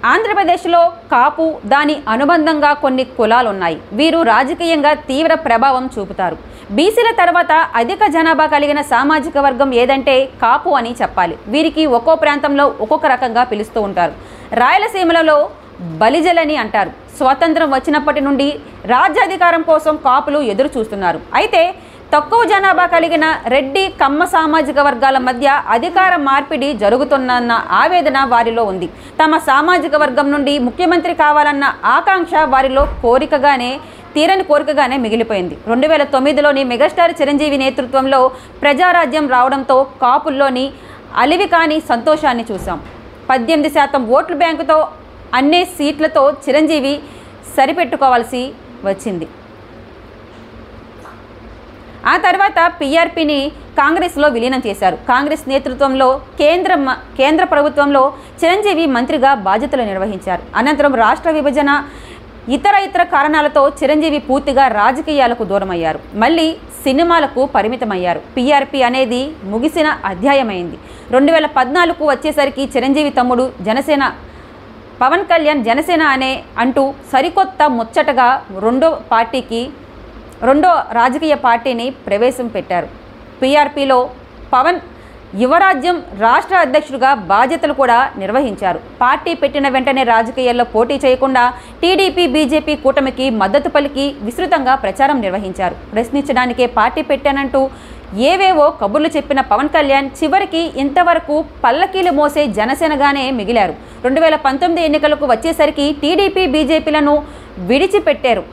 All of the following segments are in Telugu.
ఆంధ్రప్రదేశ్లో కాపు దాని అనుబంధంగా కొన్ని కులాలు ఉన్నాయి వీరు రాజకీయంగా తీవ్ర ప్రభావం చూపుతారు బీసీల తర్వాత అధిక జనాభా కలిగిన సామాజిక వర్గం ఏదంటే కాపు అని చెప్పాలి వీరికి ఒక్కో ప్రాంతంలో ఒక్కొక్క రకంగా పిలుస్తూ ఉంటారు రాయలసీమలలో బలిజలని అంటారు స్వాతంత్రం వచ్చినప్పటి నుండి రాజ్యాధికారం కోసం కాపులు ఎదురు చూస్తున్నారు అయితే తక్కువ జనాభా కలిగిన రెడ్డి కమ్మ సామాజిక వర్గాల మధ్య అధికార మార్పిడి జరుగుతున్న ఆవేదన వారిలో ఉంది తమ సామాజిక వర్గం నుండి ముఖ్యమంత్రి కావాలన్న ఆకాంక్ష వారిలో కోరికగానే తీరని కోరికగానే మిగిలిపోయింది రెండు వేల తొమ్మిదిలోని మెగాస్టార్ చిరంజీవి నేతృత్వంలో ప్రజారాజ్యం రావడంతో కాపుల్లోని అలివి కాని సంతోషాన్ని చూసాం పద్దెనిమిది శాతం ఓట్ల బ్యాంకుతో అన్ని సీట్లతో చిరంజీవి సరిపెట్టుకోవాల్సి వచ్చింది ఆ తర్వాత పీఆర్పీని కాంగ్రెస్లో విలీనం చేశారు కాంగ్రెస్ నేతృత్వంలో కేంద్ర మ- కేంద్ర ప్రభుత్వంలో చిరంజీవి మంత్రిగా బాధ్యతలు నిర్వహించారు అనంతరం రాష్ట్ర విభజన ఇతర ఇతర కారణాలతో చిరంజీవి పూర్తిగా రాజకీయాలకు దూరమయ్యారు మళ్ళీ సినిమాలకు పరిమితమయ్యారు పీఆర్పీ అనేది ముగిసిన అధ్యాయమైంది రెండు వేల పద్నాలుగు వచ్చేసరికి చిరంజీవి తమ్ముడు జనసేన పవన్ కళ్యాణ్ జనసేన అనే అంటూ సరికొత్త ముచ్చటగా రెండో పార్టీకి రెండో రాజకీయ పార్టీని ప్రవేశం పెట్టారు పీఆర్పీలో పవన్ యువరాజ్యం రాష్ట్ర అధ్యక్షుడిగా బాధ్యతలు కూడా నిర్వహించారు పార్టీ పెట్టిన వెంటనే రాజకీయాల్లో పోటీ చేయకుండా టీడీపీ బీజేపీ కూటమికి మద్దతు పలికి విస్తృతంగా ప్రచారం నిర్వహించారు ప్రశ్నించడానికే పార్టీ పెట్టానంటూ ఏవేవో కబుర్లు చెప్పిన పవన్ కళ్యాణ్ చివరికి ఇంతవరకు పల్లకీలు మోసే జనసేనగానే మిగిలారు రెండు వేల పంతొమ్మిది ఎన్నికలకు వచ్చేసరికి టీడీపీ బీజేపీలను విడిచిపెట్టారు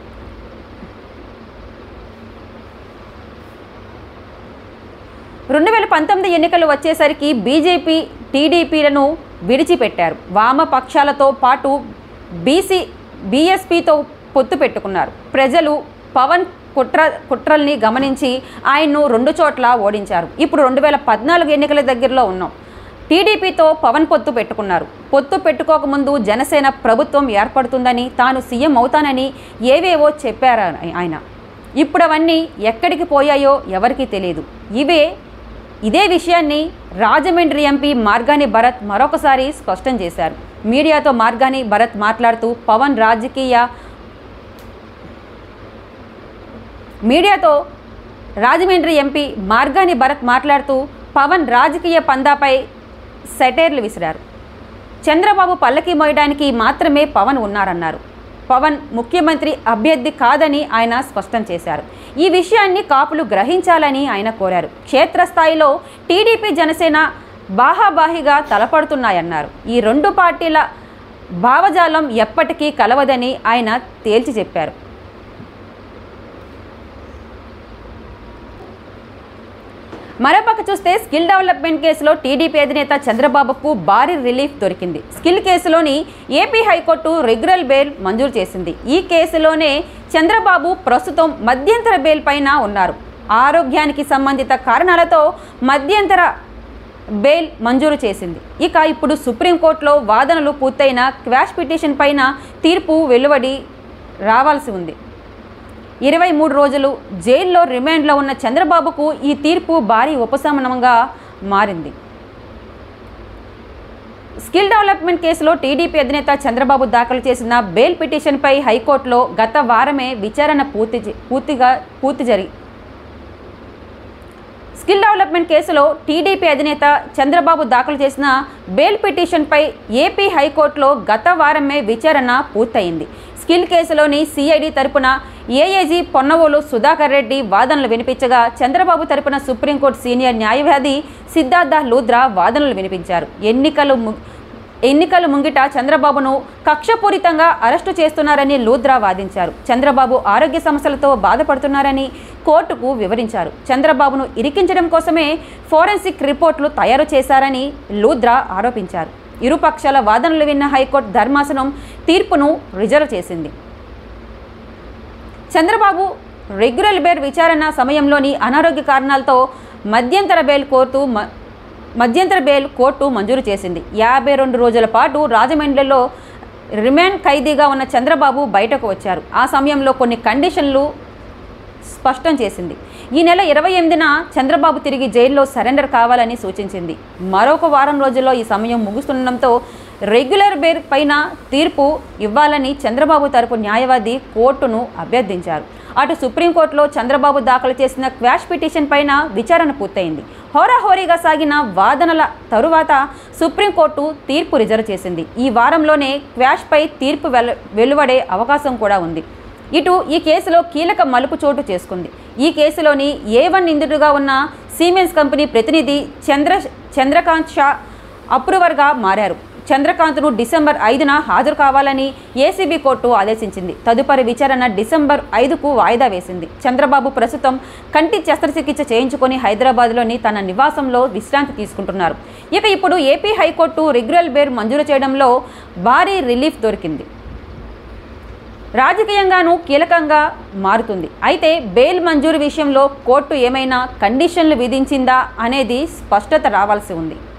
రెండు వేల పంతొమ్మిది ఎన్నికలు వచ్చేసరికి బీజేపీ టీడీపీలను విడిచిపెట్టారు వామపక్షాలతో పాటు బీసీ బీఎస్పీతో పొత్తు పెట్టుకున్నారు ప్రజలు పవన్ కుట్ర కుట్రల్ని గమనించి ఆయన్ను రెండు చోట్ల ఓడించారు ఇప్పుడు రెండు వేల పద్నాలుగు ఎన్నికల దగ్గరలో ఉన్నాం టీడీపీతో పవన్ పొత్తు పెట్టుకున్నారు పొత్తు పెట్టుకోకముందు జనసేన ప్రభుత్వం ఏర్పడుతుందని తాను సీఎం అవుతానని ఏవేవో చెప్పారు ఆయన ఇప్పుడు అవన్నీ ఎక్కడికి పోయాయో ఎవరికీ తెలియదు ఇవే ఇదే విషయాన్ని రాజమండ్రి ఎంపీ మార్గాని భరత్ మరొకసారి స్పష్టం చేశారు మీడియాతో మార్గాని భరత్ మాట్లాడుతూ పవన్ రాజకీయ మీడియాతో రాజమండ్రి ఎంపీ మార్గాని భరత్ మాట్లాడుతూ పవన్ రాజకీయ పందాపై సెటైర్లు విసిరారు చంద్రబాబు పల్లకి మోయడానికి మాత్రమే పవన్ ఉన్నారన్నారు పవన్ ముఖ్యమంత్రి అభ్యర్థి కాదని ఆయన స్పష్టం చేశారు ఈ విషయాన్ని కాపులు గ్రహించాలని ఆయన కోరారు క్షేత్రస్థాయిలో టీడీపీ జనసేన బాహాబాహిగా తలపడుతున్నాయన్నారు ఈ రెండు పార్టీల భావజాలం ఎప్పటికీ కలవదని ఆయన తేల్చి చెప్పారు మరోపక్క చూస్తే స్కిల్ డెవలప్మెంట్ కేసులో టీడీపీ అధినేత చంద్రబాబుకు భారీ రిలీఫ్ దొరికింది స్కిల్ కేసులోని ఏపీ హైకోర్టు రెగ్యులర్ బెయిల్ మంజూరు చేసింది ఈ కేసులోనే చంద్రబాబు ప్రస్తుతం మధ్యంతర బెయిల్ పైన ఉన్నారు ఆరోగ్యానికి సంబంధిత కారణాలతో మధ్యంతర బెయిల్ మంజూరు చేసింది ఇక ఇప్పుడు సుప్రీంకోర్టులో వాదనలు పూర్తయిన క్వాష్ పిటిషన్ పైన తీర్పు వెలువడి రావాల్సి ఉంది ఇరవై మూడు రోజులు జైల్లో రిమాండ్లో ఉన్న చంద్రబాబుకు ఈ తీర్పు భారీ ఉపశమనంగా మారింది స్కిల్ డెవలప్మెంట్ కేసులో టీడీపీ అధినేత చంద్రబాబు దాఖలు చేసిన బెయిల్ పిటిషన్పై హైకోర్టులో గత వారమే విచారణ పూర్తి చే- పూర్తిగా పూర్తి జరిగి స్కిల్ డెవలప్మెంట్ కేసులో టీడీపీ అధినేత చంద్రబాబు దాఖలు చేసిన బెయిల్ పిటిషన్పై ఏపీ హైకోర్టులో గత వారమే విచారణ పూర్తయింది స్కిల్ కేసులోని సిఐడి తరపున ఏఏజీ పొన్నవోలు సుధాకర్ రెడ్డి వాదనలు వినిపించగా చంద్రబాబు తరపున సుప్రీంకోర్టు సీనియర్ న్యాయవాది సిద్ధార్థ లూద్రా వాదనలు వినిపించారు ఎన్నికలు ము- ఎన్నికల ముంగిట చంద్రబాబును కక్షపూరితంగా అరెస్టు చేస్తున్నారని లూద్రా వాదించారు చంద్రబాబు ఆరోగ్య సమస్యలతో బాధపడుతున్నారని కోర్టుకు వివరించారు చంద్రబాబును ఇరికించడం కోసమే ఫోరెన్సిక్ రిపోర్ట్లు తయారు చేశారని లూద్రా ఆరోపించారు ఇరుపక్షాల వాదనలు విన్న హైకోర్టు ధర్మాసనం తీర్పును రిజర్వ్ చేసింది చంద్రబాబు రెగ్యులర్ బెయిల్ విచారణ సమయంలోని అనారోగ్య కారణాలతో మధ్యంతర బెయిల్ కోర్టు మ- మధ్యంతర బెయిల్ కోర్టు మంజూరు చేసింది యాభై రెండు రోజుల పాటు రాజమండ్రిలో రిమాండ్ ఖైదీగా ఉన్న చంద్రబాబు బయటకు వచ్చారు ఆ సమయంలో కొన్ని కండిషన్లు స్పష్టం చేసింది ఈ నెల ఇరవై ఎనిమిదిన చంద్రబాబు తిరిగి జైల్లో సరెండర్ కావాలని సూచించింది మరొక వారం రోజుల్లో ఈ సమయం ముగుస్తుండడంతో రెగ్యులర్ బెయిల్ పైన తీర్పు ఇవ్వాలని చంద్రబాబు తరపు న్యాయవాది కోర్టును అభ్యర్థించారు అటు సుప్రీంకోర్టులో చంద్రబాబు దాఖలు చేసిన క్వాష్ పిటిషన్ పైన విచారణ పూర్తయింది హోరాహోరీగా సాగిన వాదనల తరువాత సుప్రీంకోర్టు తీర్పు రిజర్వ్ చేసింది ఈ వారంలోనే క్వాష్పై తీర్పు వెల వెలువడే అవకాశం కూడా ఉంది ఇటు ఈ కేసులో కీలక మలుపు చోటు చేసుకుంది ఈ కేసులోని ఏ వన్ నిందితుడుగా ఉన్న సీమెన్స్ కంపెనీ ప్రతినిధి చంద్ర చంద్రకాంత్ షా అప్రూవర్గా మారారు చంద్రకాంత్ను డిసెంబర్ ఐదున హాజరు కావాలని ఏసీబీ కోర్టు ఆదేశించింది తదుపరి విచారణ డిసెంబర్ ఐదుకు వాయిదా వేసింది చంద్రబాబు ప్రస్తుతం కంటి శస్త్రచికిత్స చేయించుకొని హైదరాబాద్లోని తన నివాసంలో విశ్రాంతి తీసుకుంటున్నారు ఇక ఇప్పుడు ఏపీ హైకోర్టు రెగ్యులర్ బెయిల్ మంజూరు చేయడంలో భారీ రిలీఫ్ దొరికింది రాజకీయంగానూ కీలకంగా మారుతుంది అయితే బెయిల్ మంజూరు విషయంలో కోర్టు ఏమైనా కండిషన్లు విధించిందా అనేది స్పష్టత రావాల్సి ఉంది